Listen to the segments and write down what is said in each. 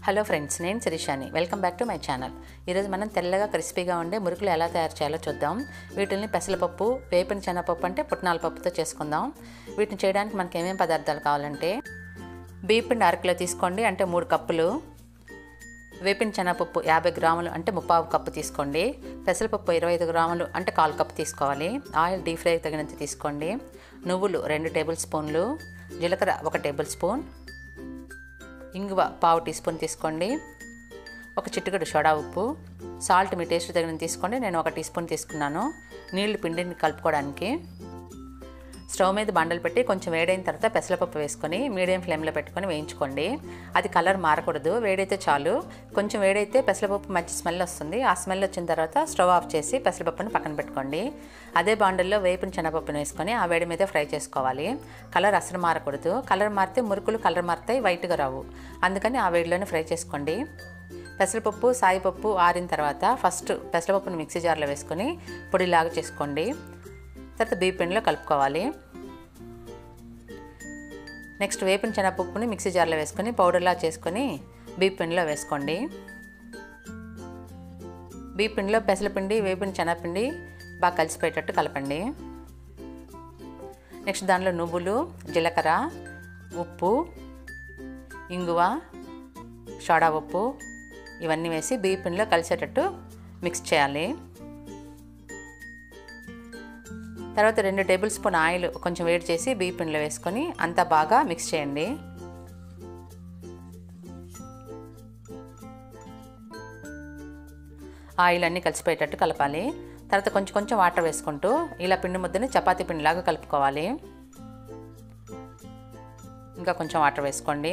hello friends నేను శిరీషాని welcome back to my channel ఈరోజు మనం తెల్లగా క్రిస్పీగా ఉండే మురుకులు ఎలా తయారు చేయాలో చూద్దాం వీటిని పెసరపప్పు వేపిన శనగపప్పు అంటే పుట్నాల పప్పుతో చేసుకుందాం వీటిని చేయడానికి మనకి ఏమేమి పదార్థాలు కావాలంటే బీపిండి అరకిలో తీసుకోండి అంటే మూడు కప్పులు వేపిన శనగపప్పు యాభై గ్రాములు అంటే ముప్పావు కప్పు తీసుకోండి పెసరపప్పు ఇరవై ఐదు గ్రాములు అంటే కాల్ కప్పు తీసుకోవాలి ఆయిల్ డీప్ ఫ్రై తగినంత తీసుకోండి నువ్వులు రెండు టేబుల్ స్పూన్లు జీలకర్ర ఒక టేబుల్ స్పూన్ ఇంగువ పావు టీ స్పూన్ తీసుకోండి ఒక చిటికెడు సోడా ఉప్పు సాల్ట్ మీ టేస్ట్ తగినంత తీసుకోండి నేను ఒక టీ స్పూన్ తీసుకున్నాను నీళ్లు పిండిని కలుపుకోవడానికి స్టవ్ మీద బండలు పెట్టి కొంచెం వేడైన తర్వాత పెసరపప్పు వేసుకొని మీడియం ఫ్లేమ్లో పెట్టుకొని వేయించుకోండి అది కలర్ మారకూడదు వేడైతే చాలు కొంచెం వేడైతే పెసరపప్పు మంచి స్మెల్ వస్తుంది ఆ స్మెల్ వచ్చిన తర్వాత స్టవ్ ఆఫ్ చేసి పెసరపప్పుని పక్కన పెట్టుకోండి అదే బాండల్లో వేపిన శనగపప్పును వేసుకొని ఆ వేడి మీద ఫ్రై చేసుకోవాలి కలర్ అసలు మారకూడదు కలర్ మారితే మురుకులు కలర్ మారుతాయి వైట్గా రావు అందుకని ఆ వేడిలోనే ఫ్రై చేసుకోండి పెసరపప్పు సాయిపప్పు ఆరిన తర్వాత ఫస్ట్ పెసరపప్పుని మిక్సీ జార్లో వేసుకొని పొడిలాగా చేసుకోండి తర్వాత బీప్ పిండిలో కలుపుకోవాలి నెక్స్ట్ వేపిన శనగపప్పుని మిక్సీ జార్లో వేసుకొని పౌడర్లా చేసుకొని బీప్ పిండిలో వేసుకోండి బీప్ పిండిలో పెసరపిండి వేపిన శనగపిండి బాగా కలిసిపోయేటట్టు కలపండి నెక్స్ట్ దానిలో నువ్వులు జీలకర్ర ఉప్పు ఇంగువ సోడా ఉప్పు ఇవన్నీ వేసి బీప్ పిండిలో కలిసేటట్టు మిక్స్ చేయాలి తర్వాత రెండు టేబుల్ స్పూన్ ఆయిల్ కొంచెం వేడి చేసి బియ్య పిండిలో వేసుకొని అంతా బాగా మిక్స్ చేయండి ఆయిల్ అన్నీ కలిసిపోయేటట్టు కలపాలి తర్వాత కొంచెం కొంచెం వాటర్ వేసుకుంటూ ఇలా పిండి ముద్దని చపాతీ పిండిలాగా కలుపుకోవాలి ఇంకా కొంచెం వాటర్ వేసుకోండి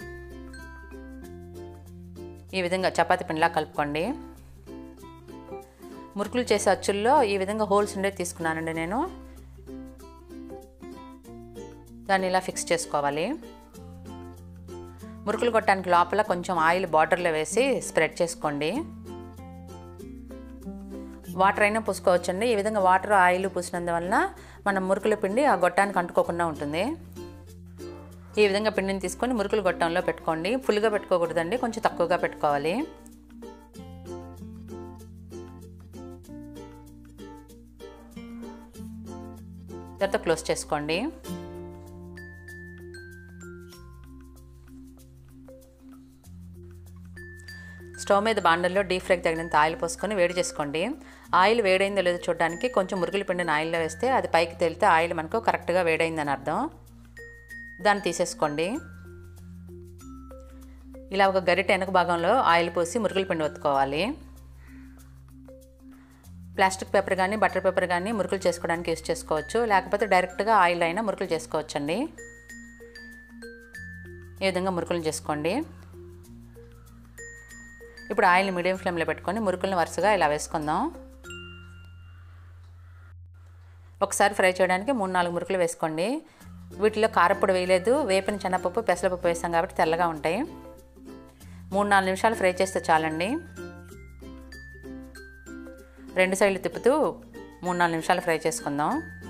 ఈ విధంగా చపాతీ పిండిలా కలుపుకోండి మురుకులు చేసే అచ్చుల్లో ఈ విధంగా హోల్స్ ఉండేది తీసుకున్నానండి నేను దాన్ని ఇలా ఫిక్స్ చేసుకోవాలి మురుకులు కొట్టడానికి లోపల కొంచెం ఆయిల్ బార్డర్లో వేసి స్ప్రెడ్ చేసుకోండి వాటర్ అయినా పూసుకోవచ్చండి ఈ విధంగా వాటర్ ఆయిల్ పూసినందువలన మనం మురుకుల పిండి ఆ గొట్టానికి అంటుకోకుండా ఉంటుంది ఈ విధంగా పిండిని తీసుకొని మురుకులు గొట్టంలో పెట్టుకోండి ఫుల్గా పెట్టుకోకూడదండి కొంచెం తక్కువగా పెట్టుకోవాలి తర్వాత క్లోజ్ చేసుకోండి స్టవ్ మీద బాండల్లో డీప్ ఫ్రైకి తగినంత ఆయిల్ పోసుకొని వేడి చేసుకోండి ఆయిల్ వేడైందో లేదో చూడడానికి కొంచెం మురుగుల పిండిని ఆయిల్లో వేస్తే అది పైకి తేలితే ఆయిల్ మనకు కరెక్ట్గా వేడైందని అర్థం దాన్ని తీసేసుకోండి ఇలా ఒక గరిటె వెనక భాగంలో ఆయిల్ పోసి మురుగుల పిండి ఒత్తుకోవాలి ప్లాస్టిక్ పేపర్ కానీ బటర్ పేపర్ కానీ మురుకులు చేసుకోవడానికి యూస్ చేసుకోవచ్చు లేకపోతే డైరెక్ట్గా ఆయిల్ అయినా మురుకులు చేసుకోవచ్చండి ఈ విధంగా మురుకులు చేసుకోండి ఇప్పుడు ఆయిల్ని మీడియం ఫ్లేమ్లో పెట్టుకొని మురుకులను వరుసగా ఇలా వేసుకుందాం ఒకసారి ఫ్రై చేయడానికి మూడు నాలుగు మురుకులు వేసుకోండి వీటిలో కారపొడి వేయలేదు వేపిన శనగపప్పు పెసరపప్పు వేసాం కాబట్టి తెల్లగా ఉంటాయి మూడు నాలుగు నిమిషాలు ఫ్రై చేస్తే చాలండి రెండు సైడ్లు తిప్పుతూ మూడు నాలుగు నిమిషాలు ఫ్రై చేసుకుందాం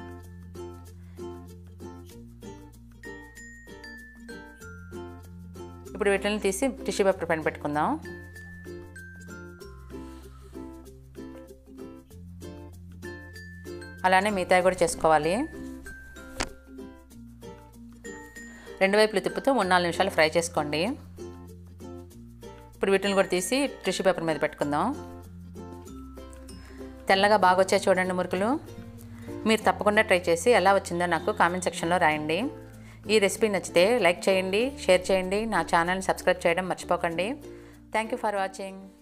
ఇప్పుడు వీటిని తీసి టిష్యూ పేపర్ పైన పెట్టుకుందాం అలానే మిగతా కూడా చేసుకోవాలి రెండు వైపులు తిప్పుతూ మూడు నాలుగు నిమిషాలు ఫ్రై చేసుకోండి ఇప్పుడు వీటిని కూడా తీసి టిష్యూ పేపర్ మీద పెట్టుకుందాం తెల్లగా బాగా వచ్చాయి చూడండి మురుకులు మీరు తప్పకుండా ట్రై చేసి ఎలా వచ్చిందో నాకు కామెంట్ సెక్షన్లో రాయండి ఈ రెసిపీ నచ్చితే లైక్ చేయండి షేర్ చేయండి నా ఛానల్ని సబ్స్క్రైబ్ చేయడం మర్చిపోకండి థ్యాంక్ యూ ఫర్ వాచింగ్